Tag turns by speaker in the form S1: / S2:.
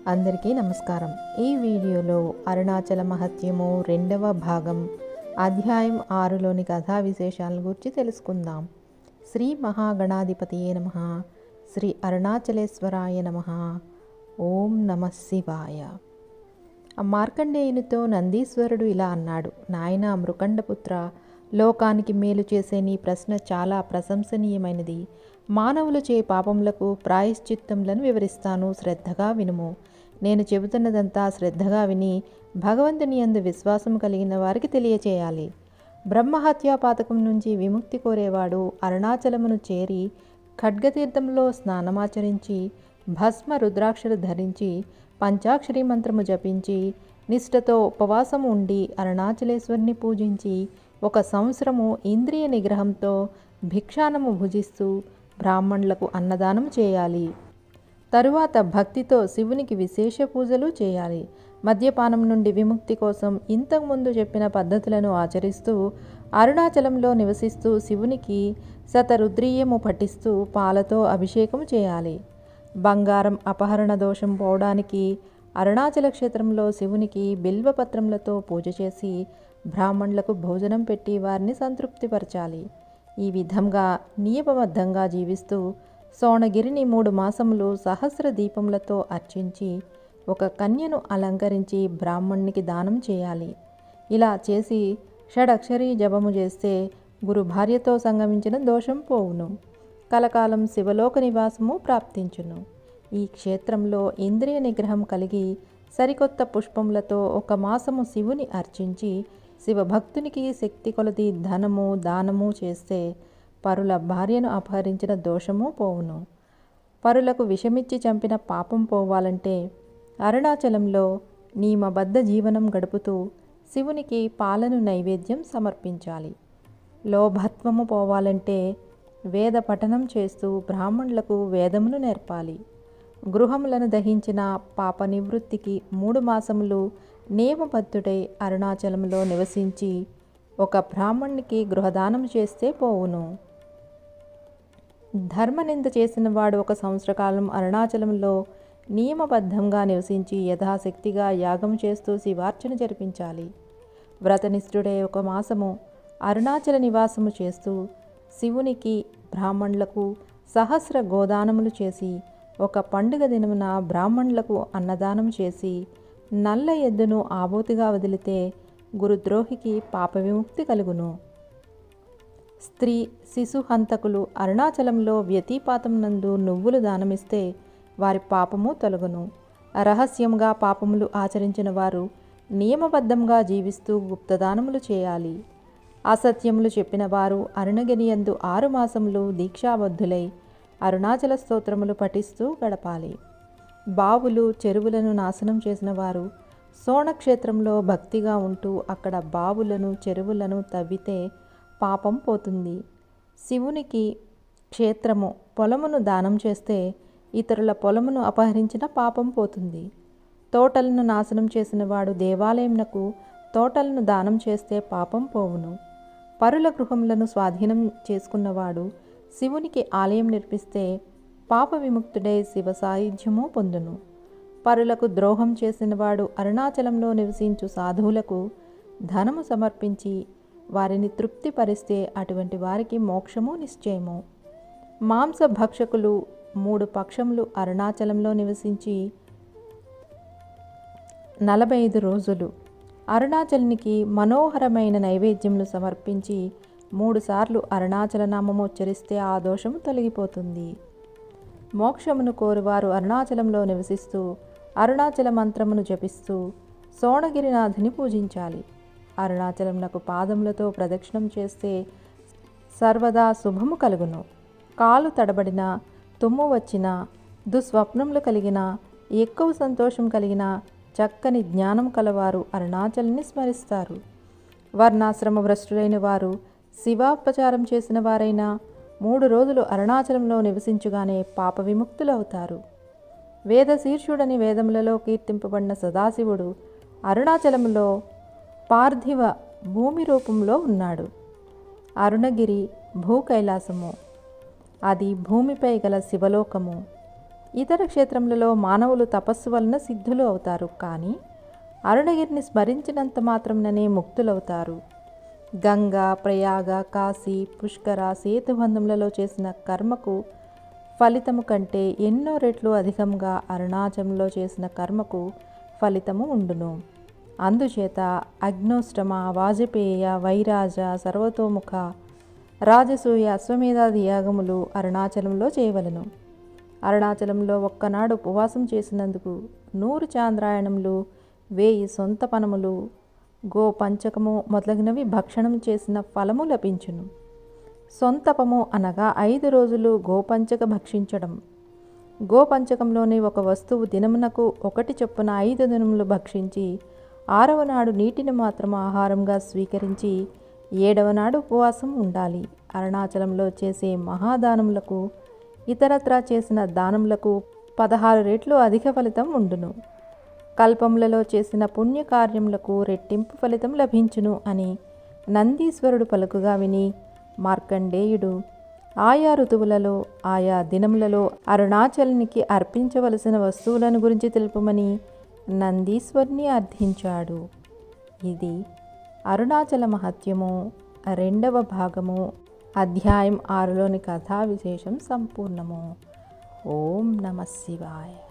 S1: అందరికీ నమస్కారం ఈ వీడియోలో అరుణాచల మహత్యము రెండవ భాగం అధ్యాయం ఆరులోని కథా విశేషాల గురించి తెలుసుకుందాం శ్రీ మహాగణాధిపతియే నమ శ్రీ అరుణాచలేశ్వరాయ నమ ఓం నమ శివాయ ఆ మార్కండేయునితో నందీశ్వరుడు ఇలా అన్నాడు నాయన మృకండపుత్ర లోకానికి మేలు చేసే నీ ప్రశ్న చాలా ప్రశంసనీయమైనది మానవులు చే పాపములకు ప్రాయశ్చిత్తములను వివరిస్తాను శ్రద్ధగా వినుము నేను చెబుతున్నదంతా శ్రద్ధగా విని భగవంతుని యందు విశ్వాసం కలిగిన వారికి తెలియచేయాలి బ్రహ్మహత్యా పాతకం నుంచి విముక్తి కోరేవాడు అరుణాచలమును చేరి ఖడ్గతీర్థంలో స్నానమాచరించి భస్మ రుద్రాక్షలు ధరించి పంచాక్షరి మంత్రము జపించి నిష్ఠతో ఉపవాసం ఉండి అరుణాచలేశ్వరిని పూజించి ఒక సంవత్సరము ఇంద్రియ నిగ్రహంతో భిక్షానము భుజిస్తూ బ్రాహ్మణులకు అన్నదానం చేయాలి తరువాత భక్తితో శివునికి విశేష పూజలు చేయాలి మద్యపానం నుండి విముక్తి కోసం ఇంతకుముందు చెప్పిన పద్ధతులను ఆచరిస్తూ అరుణాచలంలో నివసిస్తూ శివునికి శతరుద్రీయము పఠిస్తూ పాలతో అభిషేకం చేయాలి బంగారం అపహరణ దోషం పోవడానికి అరుణాచల క్షేత్రంలో శివునికి బిల్వపత్రములతో పూజ చేసి బ్రాహ్మణులకు భోజనం పెట్టి వారిని సంతృప్తిపరచాలి ఈ విధంగా నియమబద్ధంగా జీవిస్తూ సోణగిరిని మూడు మాసములు సహస్ర దీపములతో అర్చించి ఒక కన్యను అలంకరించి బ్రాహ్మణునికి దానం చేయాలి ఇలా చేసి షడక్షరీ జపము చేస్తే గురు భార్యతో సంగమించిన దోషం పోవును కలకాలం శివలోక నివాసము ప్రాప్తించును ఈ క్షేత్రంలో ఇంద్రియ నిగ్రహం కలిగి సరికొత్త పుష్పములతో ఒక మాసము శివుని అర్చించి శివభక్తునికి శక్తి కొలది ధనము దానము చేస్తే పరుల భార్యను అపహరించిన దోషము పోవును పరులకు విషమిచ్చి చంపిన పాపం పోవాలంటే అరుణాచలంలో నియమబద్ధ జీవనం గడుపుతూ శివునికి పాలను నైవేద్యం సమర్పించాలి లోభత్వము పోవాలంటే వేద పఠనం చేస్తూ బ్రాహ్మణులకు వేదమును నేర్పాలి గృహములను దహించిన పాప నివృత్తికి మూడు మాసములు నియమబద్ధుడై అరుణాచలంలో నివసించి ఒక బ్రాహ్మణునికి గృహదానం చేస్తే పోవును ధర్మనింద చేసిన వాడు ఒక సంవత్సర కాలం అరుణాచలంలో నియమబద్ధంగా నివసించి యథాశక్తిగా యాగం చేస్తూ శివార్చన జరిపించాలి వ్రతనిష్ఠుడే ఒక మాసము అరుణాచల నివాసము చేస్తూ శివునికి బ్రాహ్మణులకు సహస్ర గోదానములు చేసి ఒక పండుగ దినమున బ్రాహ్మణులకు అన్నదానం చేసి నల్ల ఎద్దును ఆబోతిగా వదిలితే గురుద్రోహికి పాప విముక్తి కలుగును స్త్రీ శిశు హంతకులు అరుణాచలంలో వ్యతిపాతం నందు నువ్వులు దానమిస్తే వారి పాపము తొలగును రహస్యంగా పాపములు ఆచరించిన వారు నియమబద్ధంగా జీవిస్తూ గుప్తదానములు చేయాలి అసత్యములు చెప్పిన వారు అరుణగిరియందు ఆరు మాసములు దీక్షాబద్ధులై అరుణాచల స్తోత్రములు పఠిస్తూ గడపాలి బావులు చెరువులను నాశనం చేసిన వారు సోణక్షేత్రంలో భక్తిగా ఉంటూ అక్కడ బావులను చెరువులను తవ్వితే పాపం పోతుంది శివునికి క్షేత్రము పొలమును దానం చేస్తే ఇతరుల పొలమును అపహరించిన పాపం పోతుంది తోటలను నాశనం చేసిన వాడు దేవాలయంనకు తోటలను దానం చేస్తే పాపం పోవును పరుల గృహములను స్వాధీనం చేసుకున్నవాడు శివునికి ఆలయం నిర్మిస్తే పాప విముక్తుడై శివ సాయుధ్యము పొందును పరులకు ద్రోహం చేసినవాడు అరుణాచలంలో నివసించు సాధువులకు ధనము సమర్పించి వారిని తృప్తిపరిస్తే అటువంటి వారికి మోక్షము నిశ్చయము మాంస భక్షకులు మూడు పక్షములు అరుణాచలంలో నివసించి నలభై ఐదు రోజులు అరుణాచలునికి మనోహరమైన నైవేద్యములు సమర్పించి మూడుసార్లు అరుణాచల నామము ఉచ్చరిస్తే ఆ దోషము తొలగిపోతుంది మోక్షమును కోరువారు అరుణాచలంలో నివసిస్తూ అరుణాచల మంత్రమును జపిస్తూ సోణగిరినాథుని పూజించాలి అరుణాచలంనకు పాదములతో ప్రదక్షిణం చేస్తే సర్వదా శుభము కలుగును కాలు తడబడిన తుమ్ము వచ్చిన దుస్వప్నములు కలిగిన ఎక్కువ సంతోషం కలిగిన చక్కని జ్ఞానం కలవారు అరుణాచల్ని స్మరిస్తారు వర్ణాశ్రమ భ్రష్టులైన వారు శివాపచారం చేసిన వారైనా మూడు రోజులు అరుణాచలంలో నివసించుగానే పాప విముక్తులవుతారు వేద శీర్షుడని వేదములలో కీర్తింపబడిన సదాశివుడు అరుణాచలంలో పార్థివ భూమి రూపంలో ఉన్నాడు అరుణగిరి భూ కైలాసము అది భూమిపై గల శివలోకము ఇతర క్షేత్రములలో మానవులు తపస్సు వలన సిద్ధులు అవుతారు కానీ అరుణగిరిని స్మరించినంత మాత్రంననే ముక్తులవుతారు గంగా ప్రయాగ కాశీ పుష్కర సేతుబంధములలో చేసిన కర్మకు ఫలితము కంటే ఎన్నో రెట్లు అధికంగా అరుణాచలంలో చేసిన కర్మకు ఫలితము ఉండును అందుచేత అగ్నోష్టమ వాజపేయ వైరాజ సర్వతోముఖ రాజసూయ అశ్వమేధాది యాగములు అరుణాచలంలో చేయవలను అరుణాచలంలో ఒక్కనాడు ఉపవాసం చేసినందుకు నూరు చాంద్రాయణములు వేయి సొంత పనములు గో పంచకము మొదలగినవి భక్షణం చేసిన ఫలము లభించును సొంతపము అనగా ఐదు రోజులు గోపంచక భక్షించడం గోపంచకంలోని ఒక వస్తువు దినమునకు ఒకటి చొప్పున ఐదు దినములు భక్షించి ఆరవ నాడు నీటిని మాత్రం ఆహారంగా స్వీకరించి ఏడవ నాడు ఉపవాసం ఉండాలి అరుణాచలంలో చేసే మహాదానములకు ఇతరత్రా చేసిన దానములకు పదహారు రెట్లు అధిక ఫలితం ఉండును కల్పములలో చేసిన పుణ్యకార్యములకు రెట్టింపు ఫలితం లభించును అని నందీశ్వరుడు పలుకుగా విని మార్కండేయుడు ఆయా ఋతువులలో ఆయా దినములలో అరుణాచలునికి అర్పించవలసిన వస్తువులను గురించి తెలుపమని నందీశ్వరుని అర్థించాడు ఇది అరుణాచల మహత్యము రెండవ భాగము అధ్యాయం ఆరులోని కథా విశేషం సంపూర్ణము ఓం నమ శివాయ